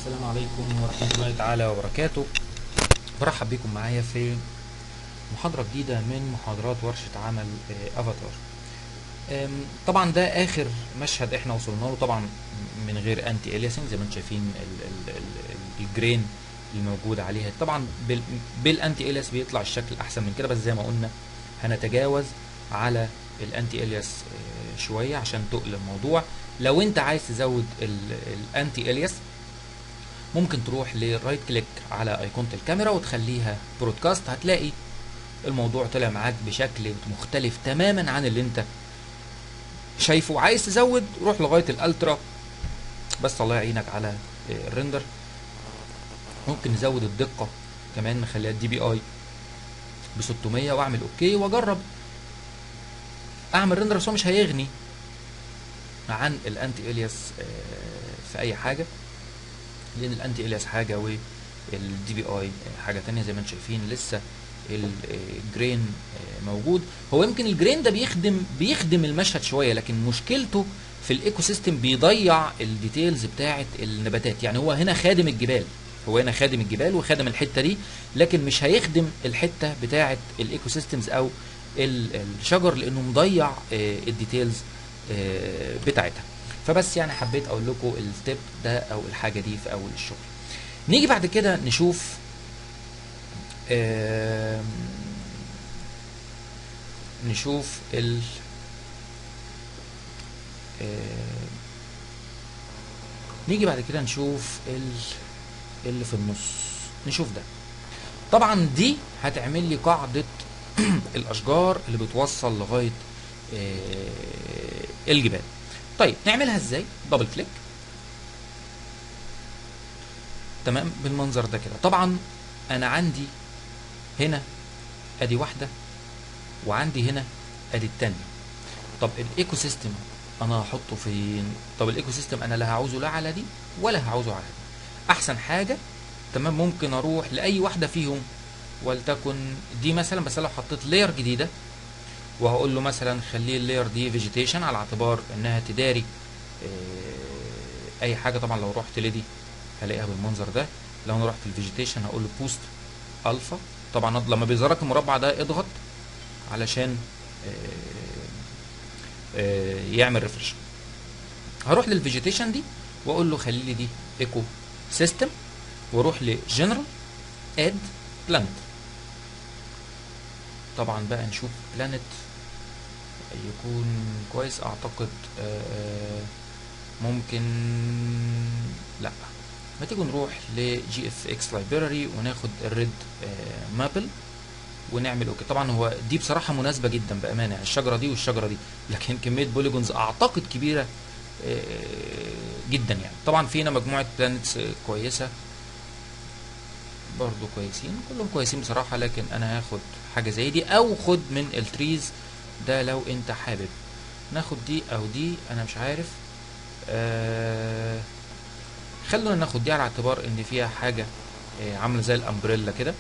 السلام عليكم ورحمة الله تعالى وبركاته برحب بكم معايا في محاضرة جديدة من محاضرات ورشة عمل آه، افاتار آم، طبعا ده اخر مشهد احنا وصلنا له طبعا من غير انتي الياسنج زي ما انتم شايفين ال- ال- ال- ال- الجرين الموجود عليها طبعا بال- بالانتي الياس بيطلع الشكل احسن من كده بس زي ما قلنا هنتجاوز على الانتي الياس آه، شويه عشان تقل الموضوع لو انت عايز تزود ال- الانتي الياس ممكن تروح لرايت كليك على ايقونه الكاميرا وتخليها برودكاست هتلاقي الموضوع طلع معاك بشكل مختلف تماما عن اللي انت شايفه عايز تزود روح لغايه الالترا بس الله يعينك على آه، الريندر ممكن نزود الدقه كمان نخليها دي بي اي ب 600 واعمل اوكي واجرب اعمل ريندر بس هو مش هيغني عن الانتي الياس آه، في اي حاجه لان الانتي الياس حاجه والدي بي اي حاجه تانية زي ما انتم شايفين لسه الجرين موجود هو يمكن الجرين ده بيخدم بيخدم المشهد شويه لكن مشكلته في الايكو سيستم بيضيع الديتيلز بتاعه النباتات يعني هو هنا خادم الجبال هو هنا خادم الجبال وخادم الحته دي لكن مش هيخدم الحته بتاعه الايكو سيستمز او ال- الشجر لانه مضيع آه، الديتيلز آه، بتاعتها فبس يعني حبيت اقول لكم الستيب ده او الحاجه دي في اول الشغل نيجي بعد كده نشوف آم، نشوف ال آم، نيجي بعد كده نشوف ال اللي في النص نشوف ده طبعا دي هتعمل لي قاعده الاشجار اللي بتوصل لغايه آه، الجبال طيب نعملها ازاي دبل كليك تمام بالمنظر ده كده طبعا انا عندي هنا ادي واحده وعندي هنا ادي التانية طب الايكو سيستم انا هحطه فين طب الايكو سيستم انا لا هعوزه لا على دي ولا هعوزه على دي احسن حاجه تمام ممكن اروح لاي واحده فيهم ولتكن دي مثلا بس لو حطيت لاير جديده وهقول له مثلا خليه اللاير دي فيجيتيشن على اعتبار انها تداري آه، اي حاجه طبعا لو رحت لدي هلاقيها بالمنظر ده لو انا رحت الفيجيتيشن هقول له بوست الفا طبعا لما بيظهر لك المربع ده اضغط علشان آه، آه، يعمل ريفرش هروح للفيجيتيشن دي واقول له خلي لي دي ايكو سيستم واروح لجنرال اد بلانت طبعا بقى نشوف بلانت يكون كويس اعتقد آه، ممكن لا ما تيجوا نروح لجي اف اكس لايبراري وناخد الريد مابل ونعمل اوكي طبعا هو دي بصراحه مناسبه جدا بامانه يعني الشجره دي والشجره دي لكن كميه بوليجونز اعتقد كبيره آه، جدا يعني طبعا في هنا مجموعه بلانتس كويسه برضو كويسين كلهم كويسين بصراحه لكن انا هاخد حاجه زي دي او خد من التريز ده لو انت حابب ناخد دي او دي انا مش عارف آه خلونا ناخد دي على اعتبار ان فيها حاجه آه عامله زي الامبريلا كده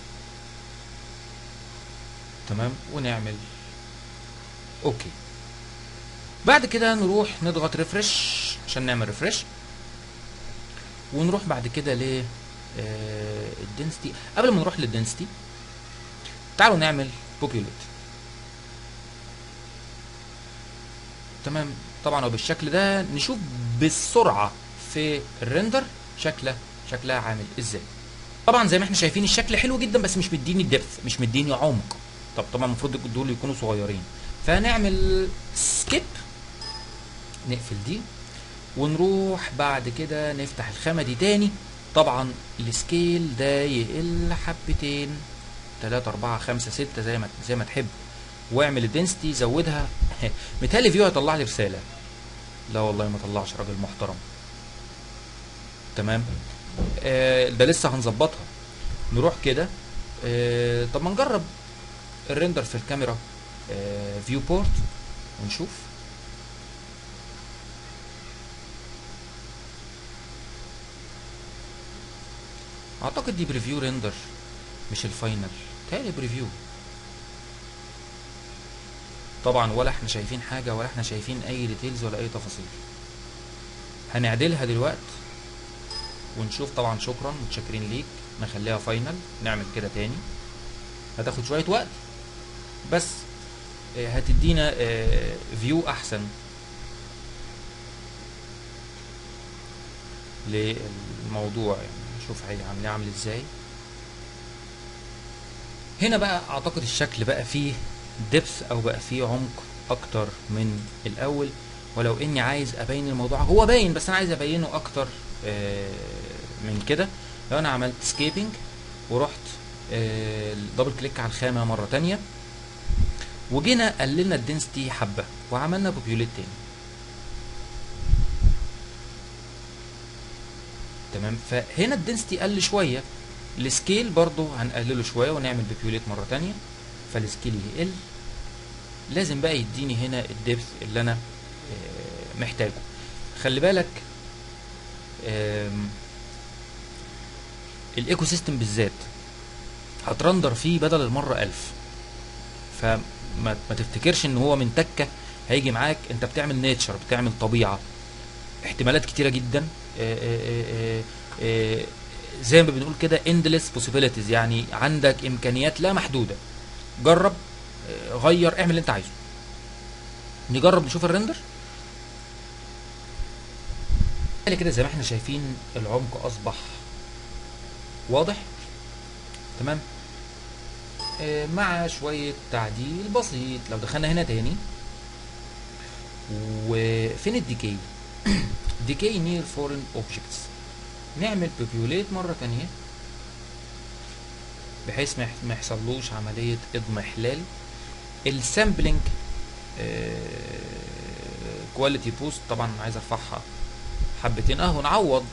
تمام ونعمل اوكي بعد كده نروح نضغط ريفرش عشان نعمل ريفرش ونروح بعد كده ل الدنسيتي قبل ما نروح للدنسيتي تعالوا نعمل بوبيوليت تمام طبعا وبالشكل ده نشوف بالسرعه في الريندر شكله شكلها عامل ازاي طبعا زي ما احنا شايفين الشكل حلو جدا بس مش مديني الدبث مش مديني عمق طب طبعا المفروض دول يكونوا صغيرين فهنعمل سكيب نقفل دي ونروح بعد كده نفتح الخامة دي تاني طبعا السكيل ده يقل حبتين تلاتة أربعة خمسة ستة زي ما زي ما تحب واعمل الدنسيتي زودها متهيألي فيو هيطلع لي رسالة لا والله ما طلعش راجل محترم تمام آه ده لسه هنظبطها نروح كده آه طب ما نجرب الريندر في الكاميرا آه فيو بورت ونشوف اعتقد دي بريفيو ريندر مش الفاينل تاني بريفيو طبعا ولا احنا شايفين حاجة ولا احنا شايفين اي ديتيلز ولا اي تفاصيل هنعدلها دلوقت ونشوف طبعا شكرا متشكرين ليك نخليها فاينل نعمل كده تاني هتاخد شويه وقت بس آه، هتدينا فيو احسن للموضوع يعني نشوف هيعمل عامل ازاي هنا بقى اعتقد الشكل بقى فيه دبث او بقى فيه عمق اكتر من الاول ولو اني عايز ابين الموضوع هو باين بس انا عايز ابينه اكتر آه، من كده لو انا عملت سكيبنج ورحت آه، دبل كليك على الخامه مره تانية وجينا قللنا الدنسيتي حبه وعملنا بوبيوليت تاني تمام فهنا الدنسيتي قل شويه السكيل برضو هنقلله شويه ونعمل بوبيوليت مره تانية فالسكيل يقل لازم بقى يديني هنا الدبث اللي انا آه، محتاجه خلي بالك آم، الايكو سيستم بالذات هترندر فيه بدل المره ألف فما ما تفتكرش ان هو من تكه هيجي معاك انت بتعمل نيتشر بتعمل طبيعه احتمالات كتيره جدا آه، آه، آه، آه، زي ما بنقول كده endless possibilities يعني عندك امكانيات لا محدوده جرب آه، غير اعمل اللي انت عايزه نجرب نشوف الريندر بالتالي كده زي ما احنا شايفين العمق اصبح واضح تمام آه، مع شوية تعديل بسيط لو دخلنا هنا تاني وفين الديكي ديكي نير فورين اوبجكتس نعمل بوبيوليت مرة تانية بحيث ما يح- ما يحصلوش عملية اضمحلال السامبلنج كواليتي بوست طبعا عايز ارفعها حبتين اهو نعوض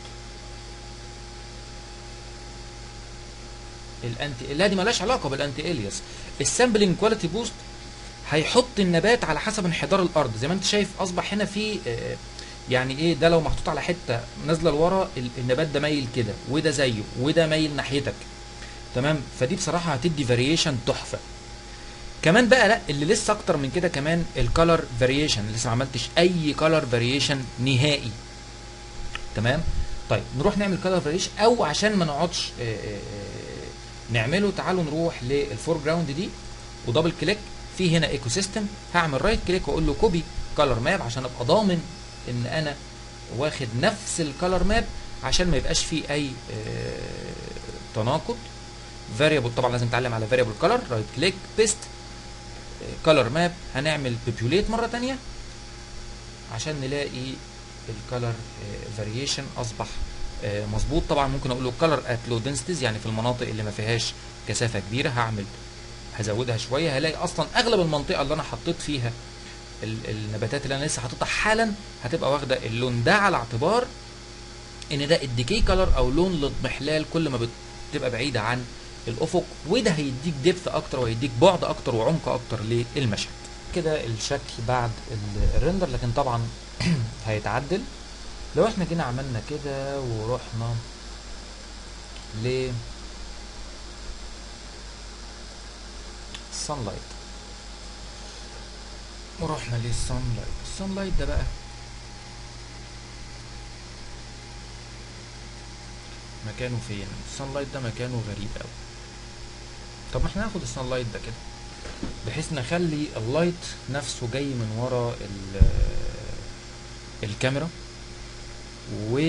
الانتي لا دي مالهاش علاقه بالانتي الياس السامبلنج كواليتي بوست هيحط النبات على حسب انحدار الارض زي ما انت شايف اصبح هنا في آه، يعني ايه ده لو محطوط على حته نازله لورا ال- النبات ده مايل كده وده زيه وده مايل ناحيتك تمام فدي بصراحه هتدي فاريشن تحفه كمان بقى لا اللي لسه اكتر من كده كمان الكالر فاريشن لسه ما عملتش اي كالر فاريشن نهائي تمام طيب نروح نعمل كالر فاريشن او عشان ما نقعدش آه، آه، آه، نعمله تعالوا نروح للفور جراوند دي ودبل كليك في هنا ايكو سيستم هعمل رايت كليك واقول له كوبي كالر ماب عشان ابقى ضامن ان انا واخد نفس الكالر ماب عشان ما يبقاش فيه اي آه، تناقض فاريبل طبعا لازم نتعلم على فاريبل كالر رايت كليك بيست كالر ماب هنعمل بيبيوليت مره تانية عشان نلاقي الكالر فاريشن اصبح آه، مظبوط طبعا ممكن اقول له كالر ات لو دنسيتيز يعني في المناطق اللي ما فيهاش كثافه كبيره هعمل هزودها شويه هلاقي اصلا اغلب المنطقه اللي انا حطيت فيها ال- النباتات اللي انا لسه حاططها حالا هتبقى واخده اللون ده على اعتبار ان ده الديكي كلر او لون الاضمحلال كل ما بتبقى بعيده عن الافق وده هيديك دبث اكتر وهيديك بعد اكتر وعمق اكتر للمشهد كده الشكل بعد ال- الريندر لكن طبعا هيتعدل لو احنا جينا عملنا كده ورحنا ل sunlight ورحنا للسانلايت السانلايت ده بقى مكانه فين السانلايت ده مكانه غريب قوي طب ما احنا ناخد السانلايت ده كده بحيث نخلي اللايت نفسه جاي من ورا ال- الكاميرا و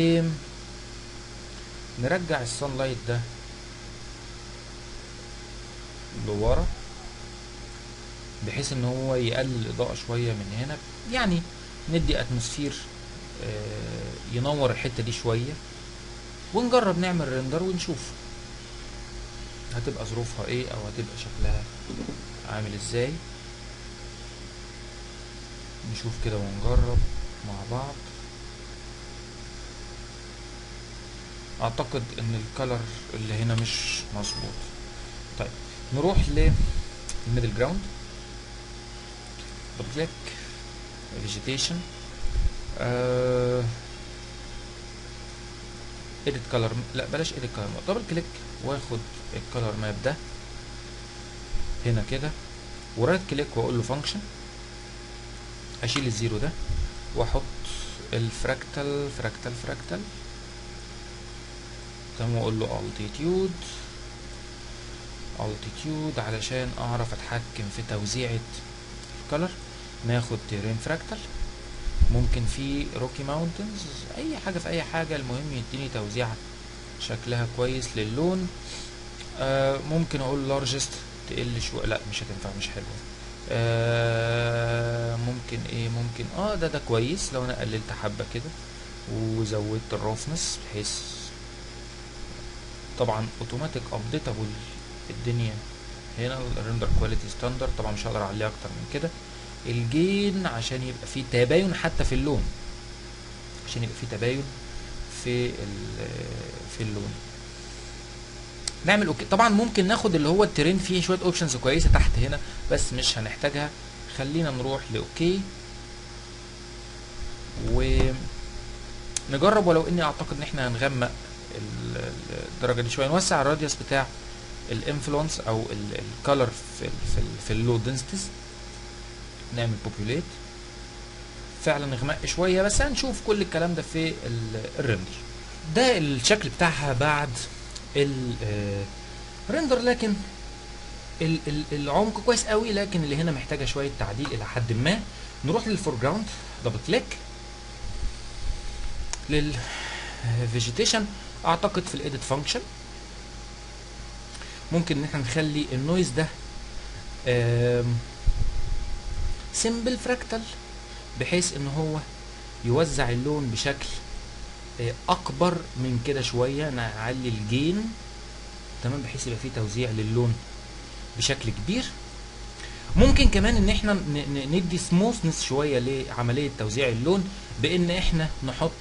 نرجع السانلايت ده لورا بحيث ان هو يقلل الاضاءه شويه من هنا يعني ندي اتموسفير آه، ينور الحته دي شويه ونجرب نعمل ريندر ونشوف هتبقى ظروفها ايه او هتبقى شكلها عامل ازاي نشوف كده ونجرب مع بعض اعتقد ان الكلر اللي هنا مش مظبوط طيب نروح للميدل جراوند كليك فيجيتيشن اديت كلر لا بلاش اديت كلر دبل كليك واخد الكلر ماب ده هنا كده ورايت كليك واقول له فانكشن اشيل الزيرو ده واحط الفراكتال فراكتال فراكتال تمام واقول له altitude altitude علشان اعرف اتحكم في توزيعة الكلر ناخد تيرين فراكتال ممكن في روكي ماونتنز اي حاجة في اي حاجة المهم يديني توزيعة شكلها كويس للون آه ممكن اقول لارجست تقل شوية لا مش هتنفع مش حلوة آه ممكن ايه ممكن اه ده ده كويس لو انا قللت حبة كده وزودت الروفنس بحيث طبعا اوتوماتيك ابديتابل الدنيا هنا الريندر كواليتي ستاندرد طبعا مش هقدر اعليه اكتر من كده الجين عشان يبقى فيه تباين حتى في اللون عشان يبقى فيه تباين في في اللون نعمل اوكي طبعا ممكن ناخد اللي هو الترين فيه شويه اوبشنز كويسه تحت هنا بس مش هنحتاجها خلينا نروح لاوكي ونجرب ولو اني اعتقد ان احنا هنغمق الدرجه دي شويه نوسع الراديوس بتاع الانفلونس او الكالر في ال في, ال في اللو دنسيتيز نعمل بوبوليت فعلا نغمق شويه بس هنشوف كل الكلام ده في الريندر ده الشكل بتاعها بعد الريندر لكن ال ال العمق كويس قوي لكن اللي هنا محتاجه شويه تعديل الى حد ما نروح للفور جراوند دبل كليك للفيجيتيشن اعتقد في الايديت فانكشن ممكن ان احنا نخلي النويز ده سيمبل فراكتال بحيث ان هو يوزع اللون بشكل اكبر من كده شويه نعلي الجين تمام بحيث يبقى فيه توزيع للون بشكل كبير ممكن كمان ان احنا ندي سموثنس شويه لعمليه توزيع اللون بان احنا نحط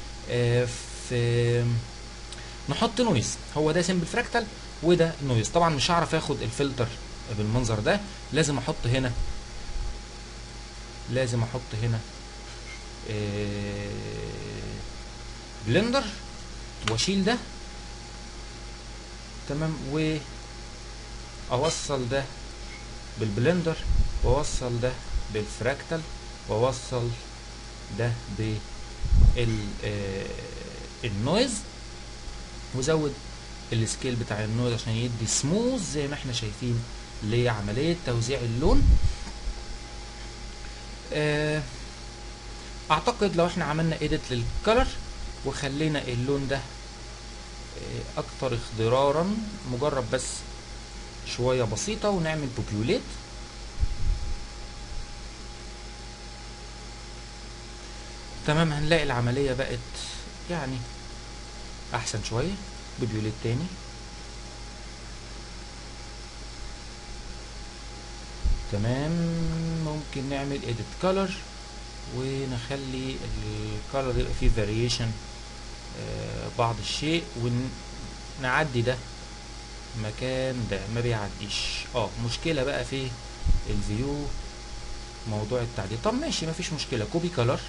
في نحط نويز هو ده سيمبل فراكتال وده نويز طبعا مش هعرف اخد الفلتر بالمنظر ده لازم احط هنا لازم احط هنا بلندر واشيل ده تمام و اوصل ده بالبلندر واوصل ده بالفراكتال واوصل ده بال النويز وزود السكيل بتاع النويز عشان يدي سموث زي ما احنا شايفين لعملية توزيع اللون اعتقد لو احنا عملنا ايديت للكلر وخلينا اللون ده اكتر اخضرارا مجرد بس شوية بسيطة ونعمل بوبيوليت تمام هنلاقي العملية بقت يعني احسن شوية بوبيوليت تاني تمام ممكن نعمل edit color ونخلي الكالر يبقى فيه variation آه بعض الشيء ونعدي ده مكان ده ما بيعديش اه مشكلة بقى في الفيو موضوع التعديل طب ماشي مفيش مشكلة كوبي كلر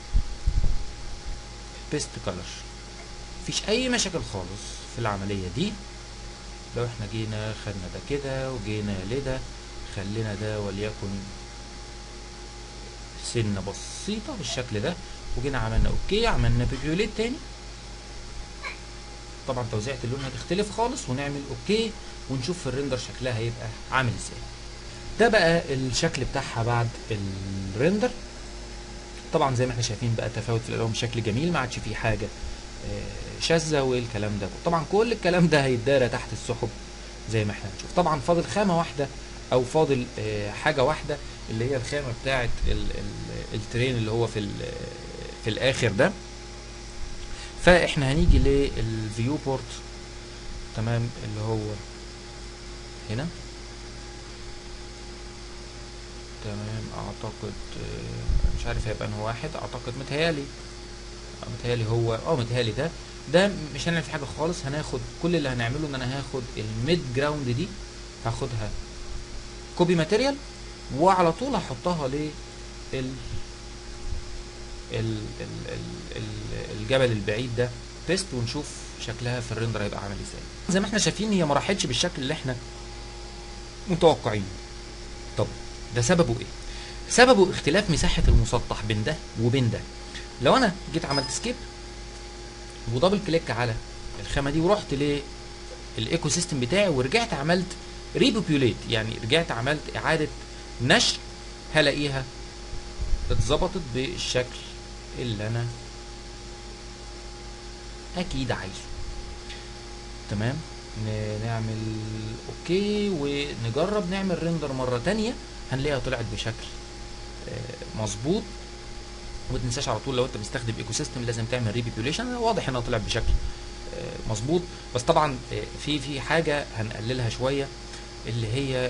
بيست كلر مفيش اي مشاكل خالص في العملية دي لو احنا جينا خدنا ده كده وجينا لده خلينا ده وليكن سنة بسيطة بالشكل ده وجينا عملنا اوكي عملنا بيبيوليت تاني طبعا توزيعة اللون هتختلف خالص ونعمل اوكي ونشوف في الريندر شكلها هيبقى عامل ازاي ده بقى الشكل بتاعها بعد الريندر طبعا زي ما احنا شايفين بقى تفاوت في الالوان بشكل جميل ما عادش فيه حاجه شاذه والكلام ده طبعا كل الكلام ده هيتدارى تحت السحب زي ما احنا هنشوف طبعا فاضل خامه واحده او فاضل حاجه واحده اللي هي الخامه بتاعه الترين اللي هو في في الاخر ده فاحنا هنيجي للفيو بورت تمام اللي هو هنا تمام اعتقد مش عارف هيبقى انه واحد اعتقد متهيالي متهيالي هو اه متهيالي ده ده مش هنعمل فيه حاجه خالص هناخد كل اللي هنعمله ان انا هاخد الميد جراوند دي هاخدها كوبي ماتيريال وعلى طول هحطها لل ال ال ال ال الجبل البعيد ده بيست ونشوف شكلها في الريندر هيبقى عامل ازاي زي ما احنا شايفين هي ما راحتش بالشكل اللي احنا متوقعينه طب ده سببه ايه سببه اختلاف مساحه المسطح بين ده وبين ده لو انا جيت عملت سكيب ودبل كليك على الخامه دي ورحت للايكو سيستم بتاعي ورجعت عملت ريبوبيوليت يعني رجعت عملت اعاده نشر هلاقيها اتظبطت بالشكل اللي انا اكيد عايزه تمام ن- نعمل اوكي ونجرب نعمل ريندر مره تانية هنلاقيها طلعت بشكل آه، مظبوط وما تنساش على طول لو انت مستخدم ايكو سيستم لازم تعمل ريبيبيوليشن واضح انها طلع بشكل آه، مظبوط بس طبعا آه، في في حاجه هنقللها شويه اللي هي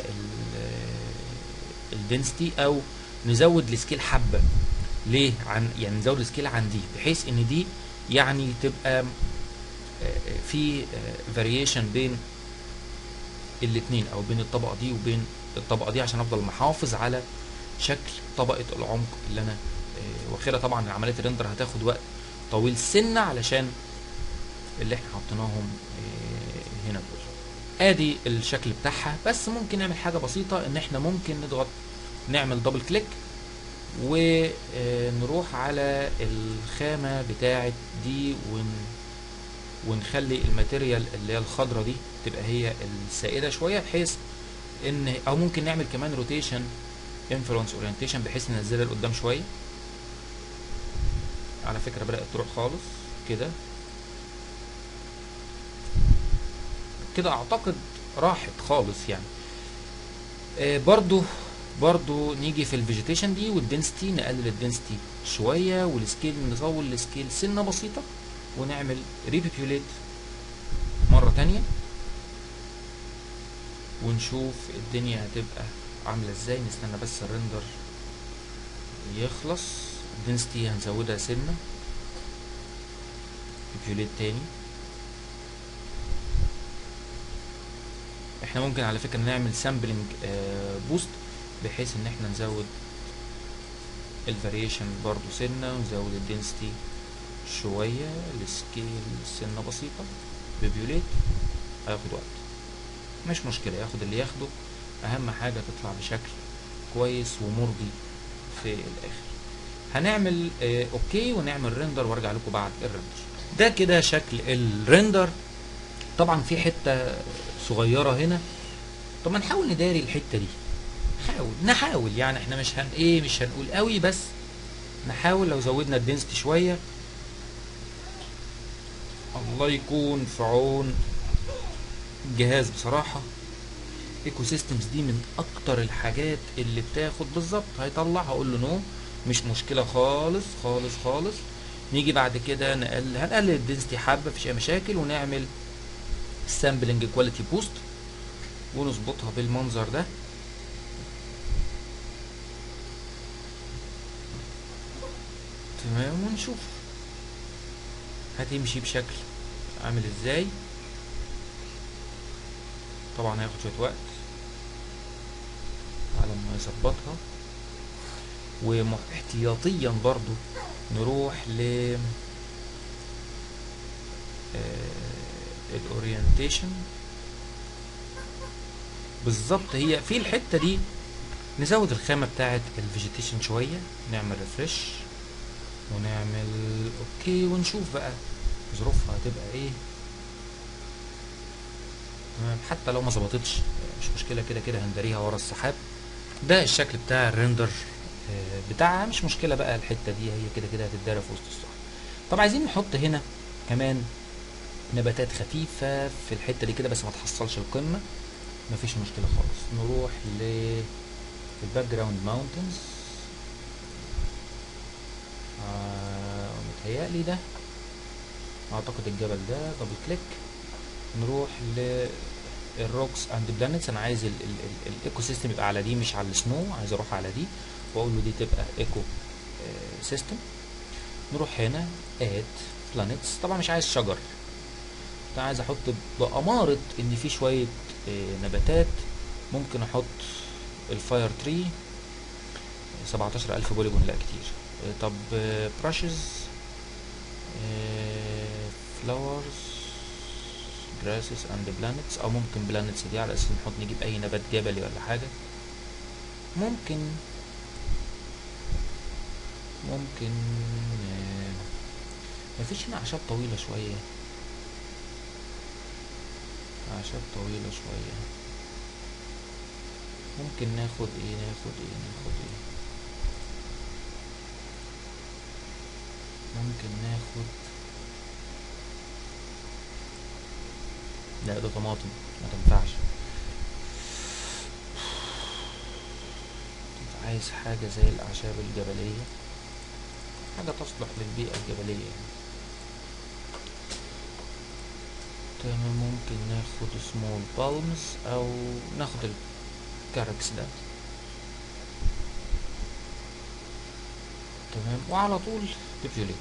الدنسيتي او نزود السكيل حبه ليه عن يعني نزود السكيل عن دي بحيث ان دي يعني تبقى آه، في فاريشن بين الاثنين او بين الطبقه دي وبين الطبقه دي عشان افضل محافظ على شكل طبقه العمق اللي انا آه، واخدها طبعا عمليه الريندر هتاخد وقت طويل سنه علشان اللي احنا حطيناهم آه، هنا دول ادي الشكل بتاعها بس ممكن نعمل حاجه بسيطه ان احنا ممكن نضغط نعمل دبل كليك ونروح على الخامه بتاعه دي ون ونخلي الماتيريال اللي هي الخضرة دي تبقى هي السائدة شوية بحيث ان او ممكن نعمل كمان روتيشن انفلونس اورينتيشن بحيث ننزلها لقدام شوية على فكرة بدأت تروح خالص كده كده اعتقد راحت خالص يعني آه برضو برضو نيجي في الفيجيتيشن دي والدنسيتي نقلل الدنسيتي شوية والسكيل نطول السكيل سنة بسيطة ونعمل ريبيبيوليت مرة تانية ونشوف الدنيا هتبقى عاملة ازاي نستنى بس الريندر يخلص الدنسيتي هنزودها سنة ريبيوليت تاني احنا ممكن على فكرة نعمل سامبلنج بوست بحيث ان احنا نزود الفاريشن برضو سنة ونزود الدنسيتي شوية السكيل سنة بسيطة ببيوليت هياخد وقت مش مشكلة ياخد اللي ياخده أهم حاجة تطلع بشكل كويس ومرضي في الآخر هنعمل آه أوكي ونعمل ريندر وارجع لكم بعد الريندر ده كده شكل الريندر طبعا في حتة صغيرة هنا طب ما نحاول نداري الحتة دي نحاول نحاول يعني احنا مش هن ايه مش هنقول قوي بس نحاول لو زودنا الدنسيتي شويه الله يكون في عون الجهاز بصراحة ايكو سيستمز دي من اكتر الحاجات اللي بتاخد بالظبط هيطلع هقول له نو مش مشكلة خالص خالص خالص نيجي بعد كده نقلل هنقلل الدنسيتي حبة مفيش اي مشاكل ونعمل سامبلنج كواليتي بوست ونظبطها بالمنظر ده تمام ونشوف هتمشي بشكل عامل ازاي طبعا هياخد شويه وقت على ما يظبطها واحتياطيا برضو نروح ل الاورينتيشن بالظبط هي في الحته دي نزود الخامه بتاعه الفيجيتيشن شويه نعمل ريفرش ونعمل اوكي ونشوف بقى ظروفها هتبقى ايه تمام حتى لو ما ظبطتش مش مشكله كده كده هنداريها ورا السحاب ده الشكل بتاع الريندر بتاعها مش مشكله بقى الحته دي هي كده كده هتتدارى في وسط الصحراء طب عايزين نحط هنا كمان نباتات خفيفه في الحته دي كده بس ما تحصلش القمه مفيش مشكله خالص نروح ل الباك جراوند ماونتنز آه متهيألي ده اعتقد الجبل ده دبل كليك نروح للروكس اند بلانتس انا عايز الايكو سيستم يبقى على دي مش على السنو عايز اروح على دي واقول له دي تبقى ايكو سيستم نروح هنا اد بلانتس طبعا مش عايز شجر انا عايز احط بأمارة ان في شوية نباتات ممكن احط الفاير تري 17000 بوليجون لا كتير طب براشز فلاورز جراسز اند بلانتس او ممكن بلانتس دي على اساس نحط نجيب اي نبات جبلي ولا حاجه ممكن ممكن مفيش هنا اعشاب طويله شويه الاعشاب طويلة شوية ممكن ناخد ايه ناخد ايه ناخد ايه ممكن ناخد لا ده طماطم ما تنفعش عايز حاجة زي الأعشاب الجبلية حاجة تصلح للبيئة الجبلية يعني. تمام ممكن ناخد سمول بالمز أو ناخد الكاركس ده تمام وعلى طول بيبيوليت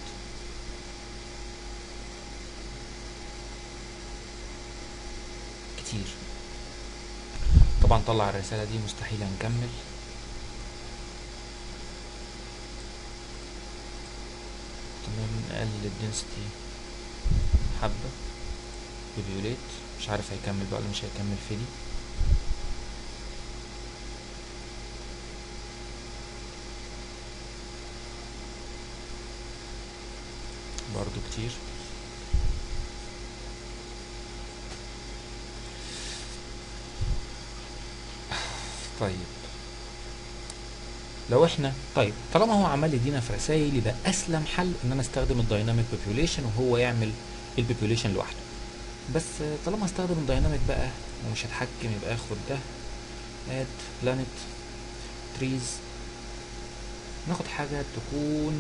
كتير طبعا طلع الرسالة دي مستحيل هنكمل تمام نقلل الدنسيتي حبة بيبيوليت مش عارف هيكمل بقى ولا مش هيكمل في دي برضو كتير طيب لو احنا طيب طالما هو عمال يدينا في رسائل يبقى اسلم حل ان انا استخدم الدايناميك بوبيوليشن وهو يعمل البوبيوليشن لوحده بس طالما استخدم الدايناميك بقى ومش هتحكم يبقى اخد ده اد بلانت تريز ناخد حاجة تكون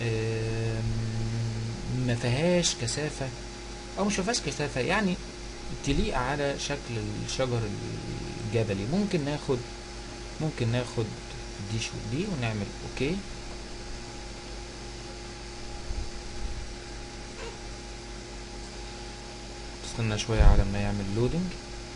ما فيهاش كثافة او مش فيهاش كثافة يعني تليق على شكل الشجر الجبلي ممكن ناخد ممكن ناخد دي شو دي ونعمل اوكي استنى شوية على ما يعمل لودنج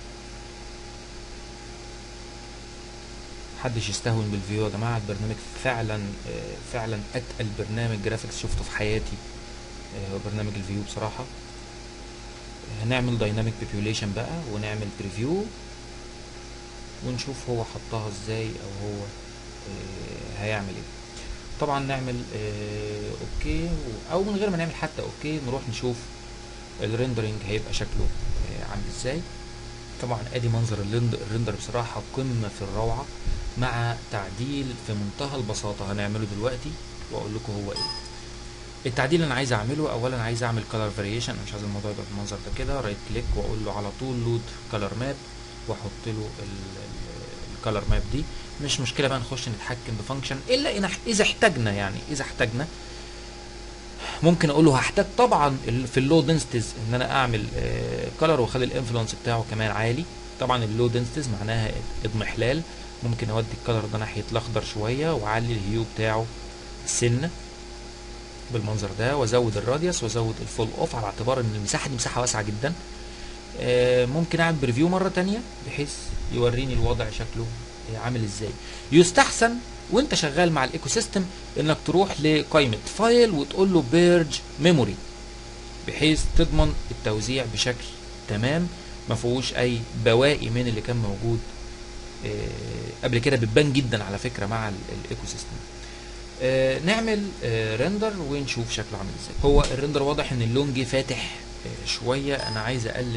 محدش يستهون بالفيو يا جماعة البرنامج فعلا فعلا اتقل برنامج جرافيكس شفته في حياتي هو برنامج الفيو بصراحة هنعمل دايناميك بيبيوليشن بقى ونعمل بريفيو ونشوف هو حطها ازاي او هو هيعمل ايه طبعا نعمل اوكي او من غير ما نعمل حتى اوكي نروح نشوف الريندرنج هيبقى شكله عامل ازاي طبعا ادي منظر الريندر بصراحة قمة في الروعة مع تعديل في منتهى البساطة هنعمله دلوقتي واقول لكم هو ايه التعديل اللي انا عايز اعمله اولا عايز اعمل كلر فاريشن انا مش عايز الموضوع يبقى بالمنظر ده كده رايت كليك واقول له على طول لود كلر ماب واحط له الكلر ماب دي مش مشكله بقى نخش نتحكم بفانكشن الا إن اذا احتاجنا يعني اذا احتاجنا ممكن اقول له هحتاج طبعا في اللو دنسيتيز ان انا اعمل كلر واخلي الانفلونس بتاعه كمان عالي طبعا اللو دنسيتيز معناها اضمحلال ممكن اودي الكلر ده ناحيه الاخضر شويه واعلي الهيو بتاعه سنه بالمنظر ده وازود الراديوس وازود الفول اوف على اعتبار ان المساحه دي مساحه واسعه جدا ممكن اعمل بريفيو مره تانية بحيث يوريني الوضع شكله عامل ازاي يستحسن وانت شغال مع الايكو سيستم انك تروح لقائمه فايل وتقول له بيرج ميموري بحيث تضمن التوزيع بشكل تمام ما فيهوش اي بواقي من اللي كان موجود قبل كده بتبان جدا على فكره مع الايكو سيستم آه نعمل آه ريندر ونشوف شكله عامل ازاي هو الريندر واضح ان اللون جه فاتح آه شويه انا عايز اقلل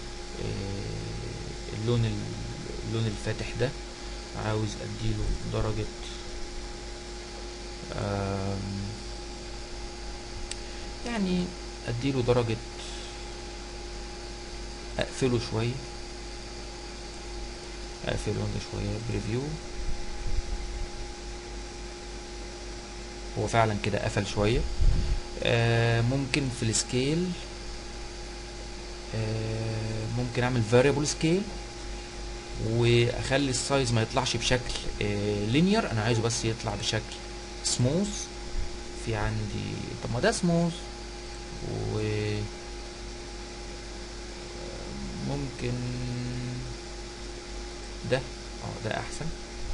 اللون اللون الفاتح ده عاوز اديله درجه يعني اديله درجه اقفله شويه اقفل اللون ده شويه بريفيو هو فعلا كده قفل شويه آه ممكن في السكيل آه ممكن اعمل variable scale واخلي السايز ما يطلعش بشكل آه linear انا عايزه بس يطلع بشكل smooth في عندي طب ما ده smooth و ممكن ده اه ده احسن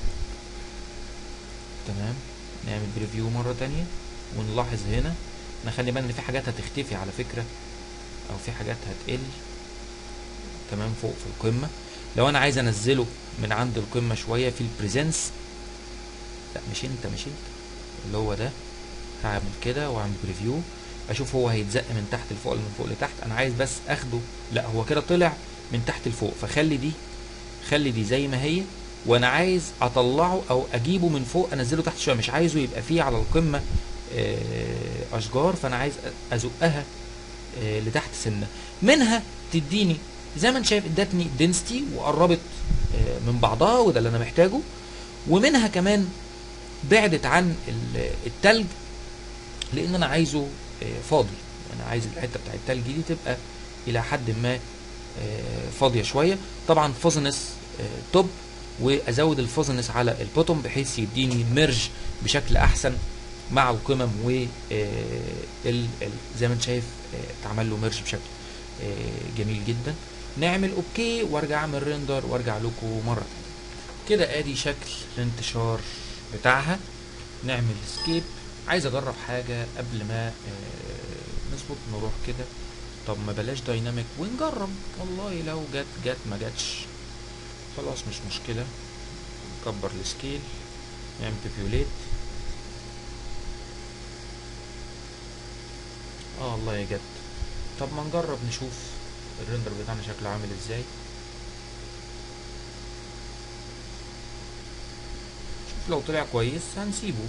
تمام نعمل بريفيو مرة تانية ونلاحظ هنا نخلي بالنا ان في حاجات هتختفي على فكرة او في حاجات هتقل تمام فوق في القمة لو انا عايز انزله من عند القمة شوية في البريزنس لا مش انت مش انت اللي هو ده هعمل كده واعمل بريفيو اشوف هو هيتزق من تحت لفوق ولا من فوق لتحت انا عايز بس اخده لا هو كده طلع من تحت لفوق فخلي دي خلي دي زي ما هي وانا عايز اطلعه او اجيبه من فوق انزله تحت شويه مش عايزه يبقى فيه على القمه آه، اشجار فانا عايز ازقها آه، لتحت سنه منها تديني زي ما انت شايف ادتني دنسيتي وقربت آه، من بعضها وده اللي انا محتاجه ومنها كمان بعدت عن ال- التلج لان انا عايزه آه، فاضي انا عايز الحته بتاع التلج دي تبقى الى حد ما آه، فاضيه شويه طبعا فازنس توب وازود الفازنس على البوتوم بحيث يديني ميرج بشكل احسن مع القمم و آه، ال- ال- زي ما انت شايف آه، اتعمل له ميرج بشكل آه، جميل جدا نعمل اوكي وارجع اعمل ريندر وارجع لكم مره تانية كده ادي شكل الانتشار بتاعها نعمل سكيب عايز اجرب حاجه قبل ما آه، نظبط نروح كده طب ما بلاش دايناميك ونجرب والله لو جت جت ما جاتش خلاص مش مشكله نكبر السكيل نعمل بيبيوليت اه والله يا جت طب ما نجرب نشوف الريندر بتاعنا شكله عامل ازاي شوف لو طلع كويس هنسيبه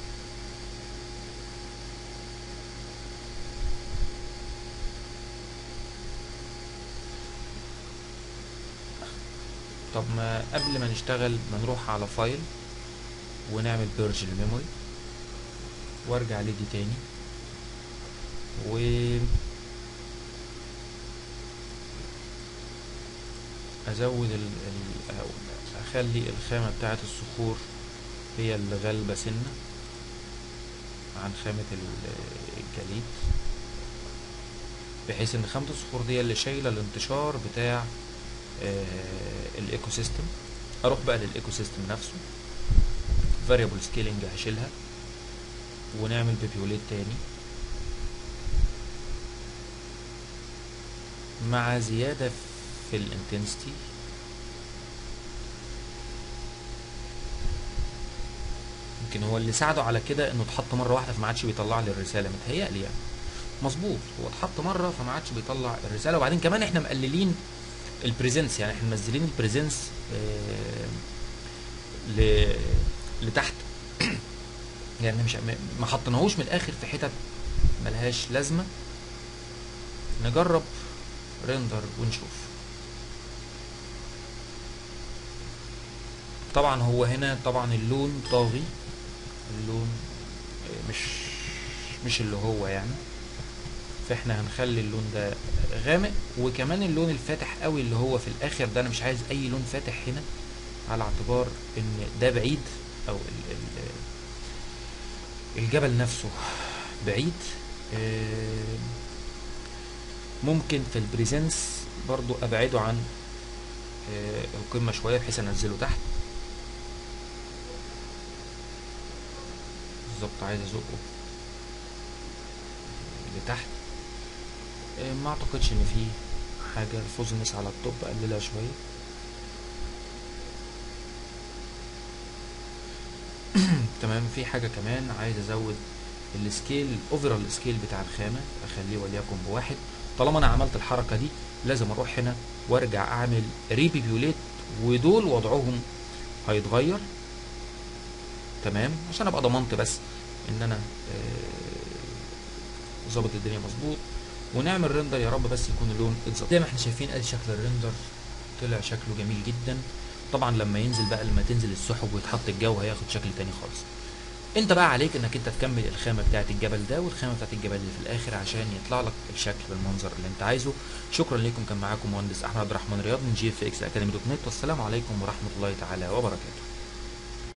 طب ما قبل ما نشتغل ما نروح على فايل ونعمل بيرج للميموري وارجع لدي تاني و ازود ال... ال... أو اخلي الخامة بتاعت الصخور هي اللي غالبة سنة عن خامة ال- الجليد بحيث ان خامة الصخور دي اللي شايلة الانتشار بتاع آه، الايكو سيستم اروح بقى للايكو سيستم نفسه فاريبل سكيلنج هشيلها ونعمل بيبيوليت تاني مع زيادة في الانتنسيتي يمكن هو اللي ساعده على كده انه اتحط مره واحده فما عادش بيطلع لي الرساله متهيألي يعني مظبوط هو اتحط مره فما عادش بيطلع الرساله وبعدين كمان احنا مقللين البريزنس يعني احنا منزلين البريزنس آه، ل لتحت يعني مش م- ما حطيناهوش من الاخر في حتت ملهاش لازمه نجرب ريندر ونشوف طبعا هو هنا طبعا اللون طاغي اللون آه، مش مش اللي هو يعني فاحنا هنخلي اللون ده غامق وكمان اللون الفاتح قوي اللي هو في الاخر ده انا مش عايز اي لون فاتح هنا على اعتبار ان ده بعيد او ال ال الجبل نفسه بعيد آه، ممكن في البريزنس برضو ابعده عن آه، القمة شوية بحيث انزله تحت بالظبط عايز ازقه لتحت آه، ما اعتقدش ان في حاجة الفوزنس على التوب اقللها شوية تمام في حاجة كمان عايز ازود السكيل الاوفرال سكيل بتاع الخامة اخليه وليكن بواحد طالما انا عملت الحركة دي لازم اروح هنا وارجع اعمل ريبيبيوليت ودول وضعهم هيتغير تمام عشان ابقى ضمنت بس ان انا آه، ظابط الدنيا مظبوط ونعمل ريندر يا رب بس يكون اللون اتظبط زي ما احنا شايفين ادي شكل الريندر طلع شكله جميل جدا طبعا لما ينزل بقى لما تنزل السحب ويتحط الجو هياخد شكل تاني خالص انت بقى عليك انك انت تكمل الخامه بتاعت الجبل ده والخامه بتاعت الجبل اللي في الاخر عشان يطلع لك الشكل بالمنظر اللي انت عايزه شكرا لكم كان معاكم مهندس احمد عبد الرحمن رياض من جي اف اكس اكاديمي دوت نت والسلام عليكم ورحمه الله تعالى وبركاته